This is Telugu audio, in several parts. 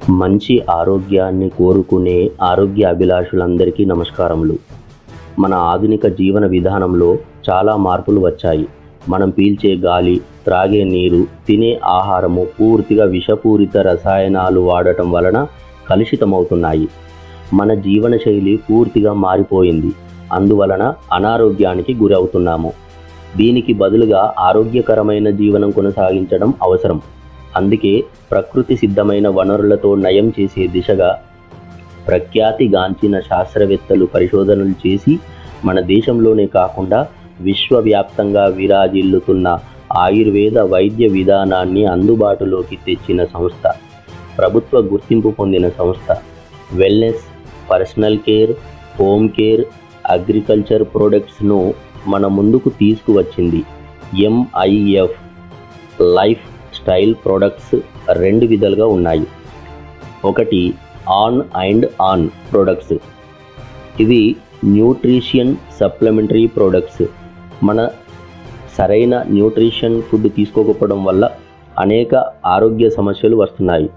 మంచి ఆరోగ్యాన్ని కోరుకునే ఆరోగ్య అభిలాషులందరికీ నమస్కారములు మన ఆధునిక జీవన విధానంలో చాలా మార్పులు వచ్చాయి మనం పీల్చే గాలి త్రాగే నీరు తినే ఆహారము పూర్తిగా విషపూరిత రసాయనాలు వాడటం వలన కలుషితమవుతున్నాయి మన జీవనశైలి పూర్తిగా మారిపోయింది అందువలన అనారోగ్యానికి గురవుతున్నాము దీనికి బదులుగా ఆరోగ్యకరమైన జీవనం కొనసాగించడం అవసరం అందుకే ప్రకృతి సిద్ధమైన వనరులతో నయం చేసే దిశగా ప్రఖ్యాతిగాంచిన శాస్త్రవేత్తలు పరిశోధనలు చేసి మన దేశంలోనే కాకుండా విశ్వవ్యాప్తంగా విరాజిల్లుతున్న ఆయుర్వేద వైద్య విధానాన్ని అందుబాటులోకి తెచ్చిన సంస్థ ప్రభుత్వ గుర్తింపు పొందిన సంస్థ wellness personal care home care agriculture ప్రొడక్ట్స్ను మన ముందుకు తీసుకువచ్చింది ఎంఐఎఫ్ లైఫ్ స్టైల్ ప్రొడక్ట్స్ రెండు విధాలుగా ఉన్నాయి ఒకటి ఆన్ అండ్ ఆన్ ప్రొడక్ట్స్ ఇవి న్యూట్రిషియన్ సప్లిమెంటరీ ప్రొడక్ట్స్ మన సరైన న్యూట్రిషన్ ఫుడ్ తీసుకోకపోవడం వల్ల అనేక ఆరోగ్య సమస్యలు వస్తున్నాయి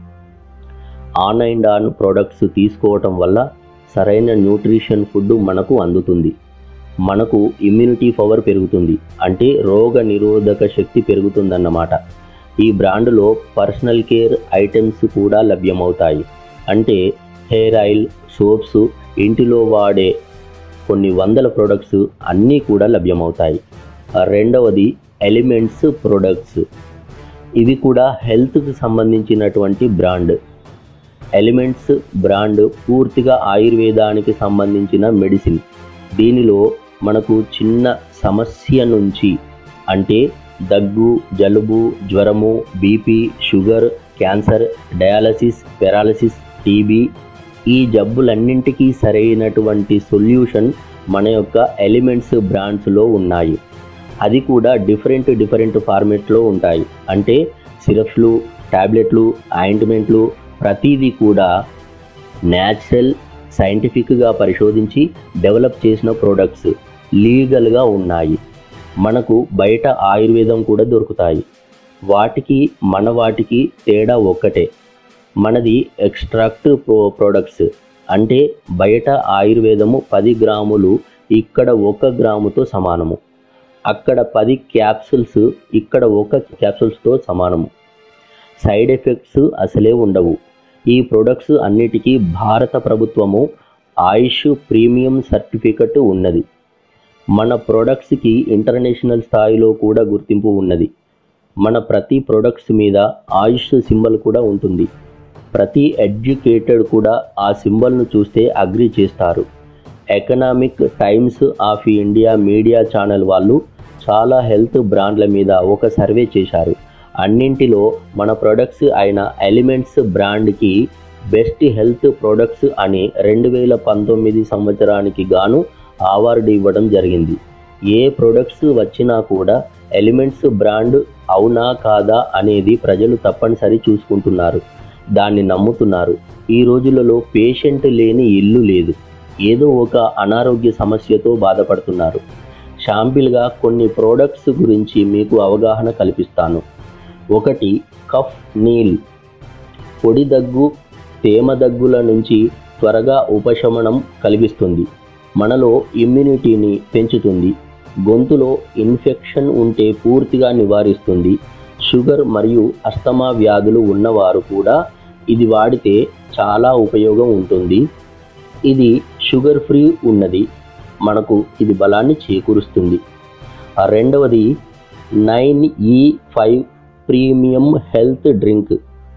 ఆన్ అండ్ ఆన్ ప్రోడక్ట్స్ తీసుకోవటం వల్ల సరైన న్యూట్రిషన్ ఫుడ్ మనకు అందుతుంది మనకు ఇమ్యూనిటీ పవర్ పెరుగుతుంది అంటే రోగ నిరోధక శక్తి పెరుగుతుందన్నమాట ఈ బ్రాండ్లో పర్సనల్ కేర్ ఐటమ్స్ కూడా లభ్యమవుతాయి అంటే హెయిర్ ఆయిల్ సోప్స్ ఇంటిలో వాడే కొన్ని వందల ప్రొడక్ట్స్ అన్నీ కూడా లభ్యమవుతాయి రెండవది ఎలిమెంట్స్ ప్రొడక్ట్స్ ఇవి కూడా హెల్త్కి సంబంధించినటువంటి బ్రాండ్ ఎలిమెంట్స్ బ్రాండ్ పూర్తిగా ఆయుర్వేదానికి సంబంధించిన మెడిసిన్ దీనిలో మనకు చిన్న సమస్య నుంచి అంటే దగ్గు జలుబు జ్వరము BP sugar cancer dialysis paralysis TB ఈ జబ్బులన్నింటికీ సరైనటువంటి సొల్యూషన్ మన యొక్క ఎలిమెంట్స్ బ్రాండ్స్లో ఉన్నాయి అది కూడా డిఫరెంట్ డిఫరెంట్ ఫార్మేట్లో ఉంటాయి అంటే సిరప్స్లు టాబ్లెట్లు ఆయింట్మెంట్లు ప్రతిదీ కూడా న్యాచురల్ సైంటిఫిక్గా పరిశోధించి డెవలప్ చేసిన ప్రోడక్ట్స్ లీగల్గా ఉన్నాయి మనకు బయట ఆయుర్వేదం కూడా దొరుకుతాయి వాటికి మన వాటికి తేడా ఒక్కటే మనది ఎక్స్ట్రాక్ట్ ప్రో ప్రోడక్ట్స్ అంటే బయట ఆయుర్వేదము పది గ్రాములు ఇక్కడ ఒక గ్రాముతో సమానము అక్కడ పది క్యాప్సుల్స్ ఇక్కడ ఒక క్యాప్సుల్స్తో సమానము సైడ్ ఎఫెక్ట్స్ అసలే ఉండవు ఈ ప్రొడక్ట్స్ అన్నిటికీ భారత ప్రభుత్వము ఆయుష్ ప్రీమియం సర్టిఫికెట్ ఉన్నది మన ప్రొడక్ట్స్కి ఇంటర్నేషనల్ స్థాయిలో కూడా గుర్తింపు ఉన్నది మన ప్రతి ప్రొడక్ట్స్ మీద ఆయుష్ సింబల్ కూడా ఉంటుంది ప్రతి ఎడ్యుకేటెడ్ కూడా ఆ సింబల్ను చూస్తే అగ్రి చేస్తారు economic times of India media channel వాళ్ళు చాలా హెల్త్ బ్రాండ్ల మీద ఒక సర్వే చేశారు అన్నింటిలో మన ప్రొడక్ట్స్ అయిన ఎలిమెంట్స్ బ్రాండ్కి బెస్ట్ హెల్త్ ప్రొడక్ట్స్ అని రెండు వేల పంతొమ్మిది సంవత్సరానికి గాను అవార్డు ఇవ్వడం జరిగింది ఏ ప్రొడక్ట్స్ వచ్చినా కూడా ఎలిమెంట్స్ బ్రాండ్ అవునా కాదా అనేది ప్రజలు తప్పనిసరి చూసుకుంటున్నారు దాన్ని నమ్ముతున్నారు ఈ రోజులలో పేషెంట్ లేని ఇల్లు లేదు ఏదో ఒక అనారోగ్య సమస్యతో బాధపడుతున్నారు షాంపిల్గా కొన్ని ప్రోడక్ట్స్ గురించి మీకు అవగాహన కల్పిస్తాను ఒకటి కఫ్ నీల్ పొడి దగ్గు తేమ దగ్గుల నుంచి త్వరగా ఉపశమనం కలిగిస్తుంది మనలో ఇమ్యూనిటీని పెంచుతుంది గొంతులో ఇన్ఫెక్షన్ ఉంటే పూర్తిగా నివారిస్తుంది షుగర్ మరియు అస్తమా వ్యాధులు ఉన్నవారు కూడా ఇది వాడితే చాలా ఉపయోగం ఉంటుంది ఇది షుగర్ ఫ్రీ ఉన్నది మనకు ఇది బలాన్ని చేకూరుస్తుంది ఆ రెండవది nine E five premium health drink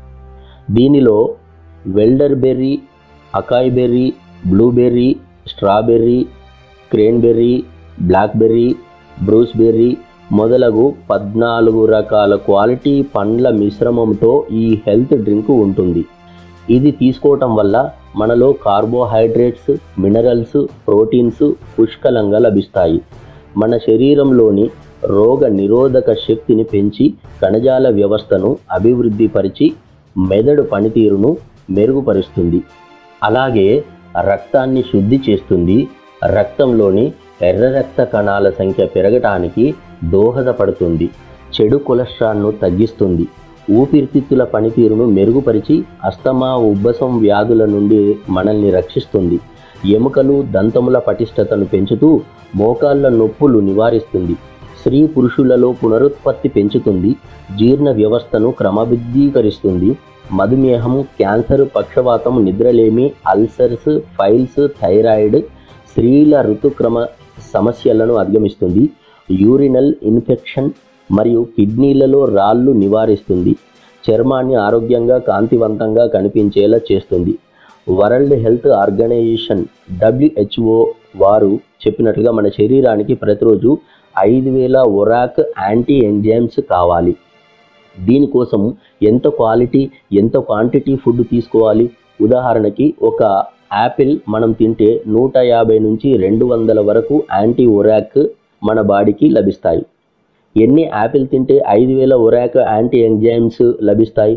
దీనిలో elderberry acai berry blueberry strawberry cranberry blackberry బ్రూస్బెర్రీ మొదలగు పద్నాలుగు రకాల క్వాలిటీ పండ్ల మిశ్రమంతో ఈ హెల్త్ డ్రింక్ ఉంటుంది ఇది తీసుకోవటం వల్ల మనలో కార్బోహైడ్రేట్స్ మినరల్స్ ప్రోటీన్స్ పుష్కలంగా లభిస్తాయి మన శరీరంలోని రోగ నిరోధక శక్తిని పెంచి కణజాల వ్యవస్థను అభివృద్ధిపరిచి మెదడు పనితీరును మెరుగుపరుస్తుంది అలాగే రక్తాన్ని శుద్ధి చేస్తుంది రక్తంలోని ఎర్ర రక్త కణాల సంఖ్య పెరగటానికి దోహదపడుతుంది చెడు కొలెస్ట్రాల్ను తగ్గిస్తుంది ఊపిరితిత్తుల పనితీరును మెరుగుపరిచి అస్తమా ఉబ్బసం వ్యాధుల నుండి మనల్ని రక్షిస్తుంది ఎముకలు దంతముల పటిష్టతను పెంచుతూ మోకాళ్ళ నొప్పులు నివారిస్తుంది స్త్రీ పురుషులలో పునరుత్పత్తి పెంచుతుంది జీర్ణ వ్యవస్థను క్రమబద్ధీకరిస్తుంది మధుమేహం క్యాన్సర్ పక్షవాతం నిద్రలేమి అల్సర్స్ ఫైల్స్ థైరాయిడ్ స్త్రీల ఋతుక్రమ సమస్యలను అధిగమిస్తుంది యూరినల్ ఇన్ఫెక్షన్ మరియు కిడ్నీలలో రాళ్ళు నివారిస్తుంది చర్మాన్ని ఆరోగ్యంగా కాంతివంతంగా కనిపించేలా చేస్తుంది వరల్డ్ హెల్త్ ఆర్గనైజేషన్ డబ్ల్యూహెచ్ఓ వారు చెప్పినట్లుగా మన శరీరానికి ప్రతిరోజు ఐదు వేల ఒరాక్ యాంటీ ఎంజైమ్స్ కావాలి దీనికోసం ఎంత క్వాలిటీ ఎంత క్వాంటిటీ ఫుడ్ తీసుకోవాలి ఉదాహరణకి ఒక యాపిల్ మనం తింటే నూట యాభై నుంచి రెండు వందల వరకు యాంటీ ఒరాక్ మన బాడీకి లభిస్తాయి ఎన్ని యాపిల్ తింటే ఐదు వేల ఒరాక్ యాంటీ ఎంజైమ్స్ లభిస్తాయి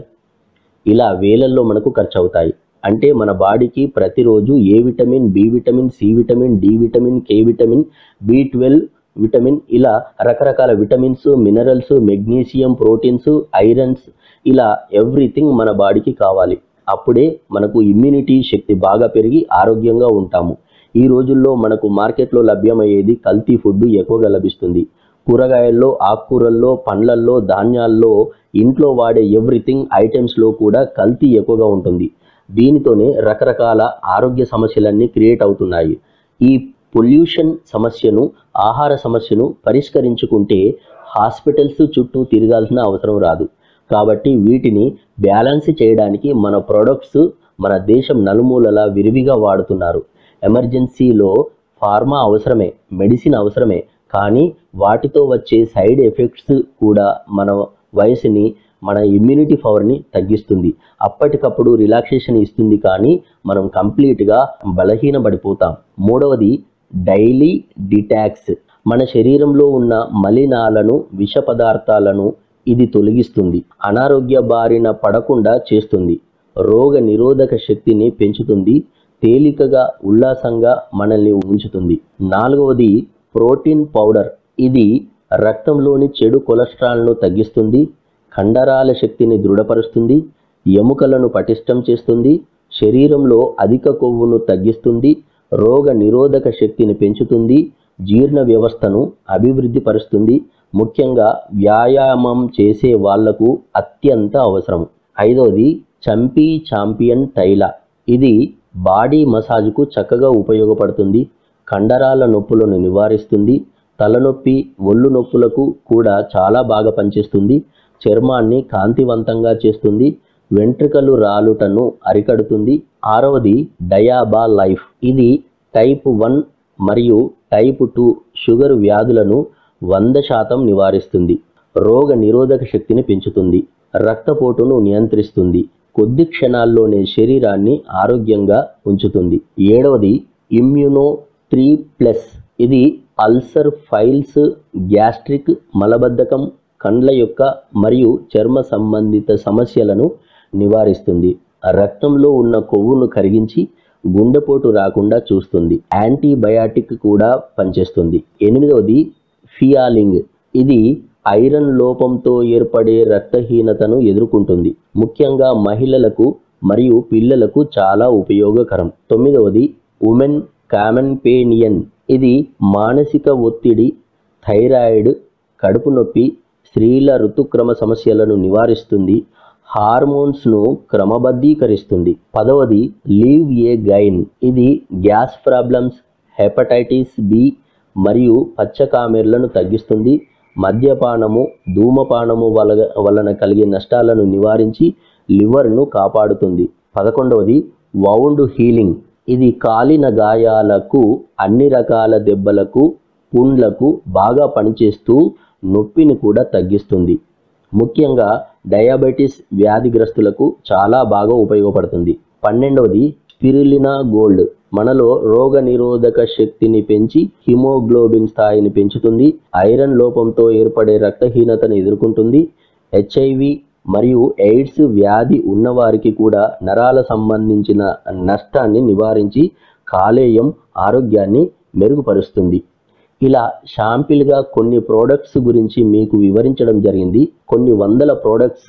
ఇలా వేలల్లో మనకు ఖర్చు అవుతాయి అంటే మన బాడీకి ప్రతిరోజు A vitamin B vitamin C vitamin D vitamin K vitamin B twelve vitamin ఇలా రకరకాల vitamins minerals magnesium proteins irons ఇలా ఎవ్రీథింగ్ మన బాడీకి కావాలి అప్పుడే మనకు ఇమ్యూనిటీ శక్తి బాగా పెరిగి ఆరోగ్యంగా ఉంటాము ఈ రోజుల్లో మనకు మార్కెట్లో లభ్యమయ్యేది కల్తీ ఫుడ్ ఎక్కువగా లభిస్తుంది కూరగాయల్లో ఆకుకూరల్లో పండ్లల్లో ధాన్యాల్లో ఇంట్లో వాడే ఎవ్రీథింగ్ ఐటమ్స్లో కూడా కల్తీ ఎక్కువగా ఉంటుంది దీనితోనే రకరకాల ఆరోగ్య సమస్యలన్నీ క్రియేట్ అవుతున్నాయి ఈ పొల్యూషన్ సమస్యను ఆహార సమస్యను పరిష్కరించుకుంటే హాస్పిటల్స్ చుట్టూ తిరగాల్సిన అవసరం రాదు కాబట్టి వీటిని బ్యాలెన్స్ చేయడానికి మన ప్రొడక్ట్స్ మన దేశం నలుమూలలా విరివిగా వాడుతున్నారు ఎమర్జెన్సీలో ఫార్మా అవసరమే మెడిసిన్ అవసరమే కానీ వాటితో వచ్చే సైడ్ ఎఫెక్ట్స్ కూడా మన వయసుని మన ఇమ్యూనిటీ పవర్ని తగ్గిస్తుంది అప్పటికప్పుడు రిలాక్సేషన్ ఇస్తుంది కానీ మనం కంప్లీట్గా బలహీనపడిపోతాం మూడవది డైలీ డిటాక్స్ మన శరీరంలో ఉన్న మలినాలను విష పదార్థాలను ఇది తొలగిస్తుంది అనారోగ్య బారిన పడకుండా చేస్తుంది రోగ నిరోధక శక్తిని పెంచుతుంది తేలికగా ఉల్లాసంగా మనల్ని ఉంచుతుంది నాలుగవది ప్రోటీన్ పౌడర్ ఇది రక్తంలోని చెడు కొలెస్ట్రాల్ను తగ్గిస్తుంది కండరాల శక్తిని దృఢపరుస్తుంది ఎముకలను పటిష్టం చేస్తుంది శరీరంలో అధిక కొవ్వును తగ్గిస్తుంది రోగ నిరోధక శక్తిని పెంచుతుంది జీర్ణ వ్యవస్థను అభివృద్ధి పరుస్తుంది ముఖ్యంగా వ్యాయామం చేసే వాళ్లకు అత్యంత అవసరం ఐదవది చంపీ చాంపియన్ తైల ఇది బాడీ మసాజ్కు చక్కగా ఉపయోగపడుతుంది కండరాల నొప్పులను నివారిస్తుంది తలనొప్పి ఒళ్ళు నొప్పులకు కూడా చాలా బాగా పనిచేస్తుంది చర్మాన్ని కాంతివంతంగా చేస్తుంది వెంట్రుకలు రాలుటను అరికడుతుంది ఆరవది డయాబా లైఫ్ ఇది టైప్ వన్ మరియు టైప్ టూ షుగర్ వ్యాధులను వంద శాతం నివారిస్తుంది రోగ నిరోధక శక్తిని పెంచుతుంది రక్తపోటును నియంత్రిస్తుంది కొద్ది క్షణాల్లోనే శరీరాన్ని ఆరోగ్యంగా ఉంచుతుంది ఏడవది ఇమ్యూనో త్రీ ప్లస్ ఇది అల్సర్ ఫైల్స్ గ్యాస్ట్రిక్ మలబద్ధకం కండ్ల యొక్క మరియు చర్మ సంబంధిత సమస్యలను నివారిస్తుంది రక్తంలో ఉన్న కొవ్వును కరిగించి గుండెపోటు రాకుండా చూస్తుంది యాంటీబయాటిక్ కూడా పనిచేస్తుంది ఎనిమిదవది ఫియాలింగ్ ఇది ఐరన్ లోపంతో ఏర్పడే రక్తహీనతను ఎదుర్కొంటుంది ముఖ్యంగా మహిళలకు మరియు పిల్లలకు చాలా ఉపయోగకరం తొమ్మిదవది ఉమెన్ కామన్పేనియన్ ఇది మానసిక ఒత్తిడి థైరాయిడ్ కడుపు నొప్పి స్త్రీల ఋతుక్రమ సమస్యలను నివారిస్తుంది హార్మోన్స్ను క్రమబద్ధీకరిస్తుంది పదవది లీవ్ ఏ గైన్ ఇది గ్యాస్ ప్రాబ్లమ్స్ హెపటైటిస్ బి మరియు పచ్చకామెర్లను తగ్గిస్తుంది మద్యపానము ధూమపానము వల వలన కలిగే నష్టాలను నివారించి లివర్ను కాపాడుతుంది పదకొండవది వౌండ్ హీలింగ్ ఇది కాలిన గాయాలకు అన్ని రకాల దెబ్బలకు పుండ్లకు బాగా పనిచేస్తూ నొప్పిని కూడా తగ్గిస్తుంది ముఖ్యంగా డయాబెటీస్ వ్యాధిగ్రస్తులకు చాలా బాగా ఉపయోగపడుతుంది పన్నెండవది స్పిరులినా గోల్డ్ మనలో రోగ నిరోధక శక్తిని పెంచి హిమోగ్లోబిన్ స్థాయిని పెంచుతుంది ఐరన్ లోపంతో ఏర్పడే రక్తహీనతను ఎదుర్కొంటుంది హెచ్ఐవి మరియు ఎయిడ్స్ వ్యాధి ఉన్నవారికి కూడా నరాల సంబంధించిన నష్టాన్ని నివారించి కాలేయం ఆరోగ్యాన్ని మెరుగుపరుస్తుంది ఇలా షాంపిల్గా కొన్ని ప్రోడక్ట్స్ గురించి మీకు వివరించడం జరిగింది కొన్ని వందల ప్రోడక్ట్స్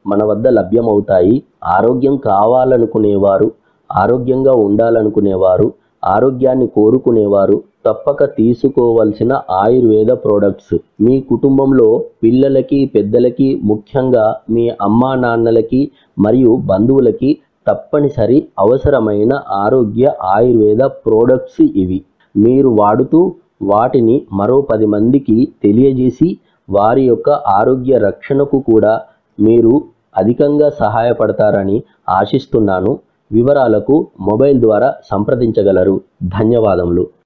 మన వద్ద లభ్యమవుతాయి ఆరోగ్యం కావాలనుకునేవారు ఆరోగ్యంగా ఉండాలనుకునేవారు ఆరోగ్యాన్ని కోరుకునేవారు తప్పక తీసుకోవలసిన ఆయుర్వేద ప్రోడక్ట్స్ మీ కుటుంబంలో పిల్లలకి పెద్దలకి ముఖ్యంగా మీ అమ్మా నాన్నలకి మరియు బంధువులకి తప్పనిసరి అవసరమైన ఆరోగ్య ఆయుర్వేద ప్రోడక్ట్స్ ఇవి మీరు వాడుతూ వాటిని మరో పది మందికి తెలియజేసి వారి యొక్క ఆరోగ్య రక్షణకు కూడా మీరు అధికంగా సహాయపడతారని ఆశిస్తున్నాను వివరాలకు మొబైల్ ద్వారా సంప్రదించగలరు ధన్యవాదములు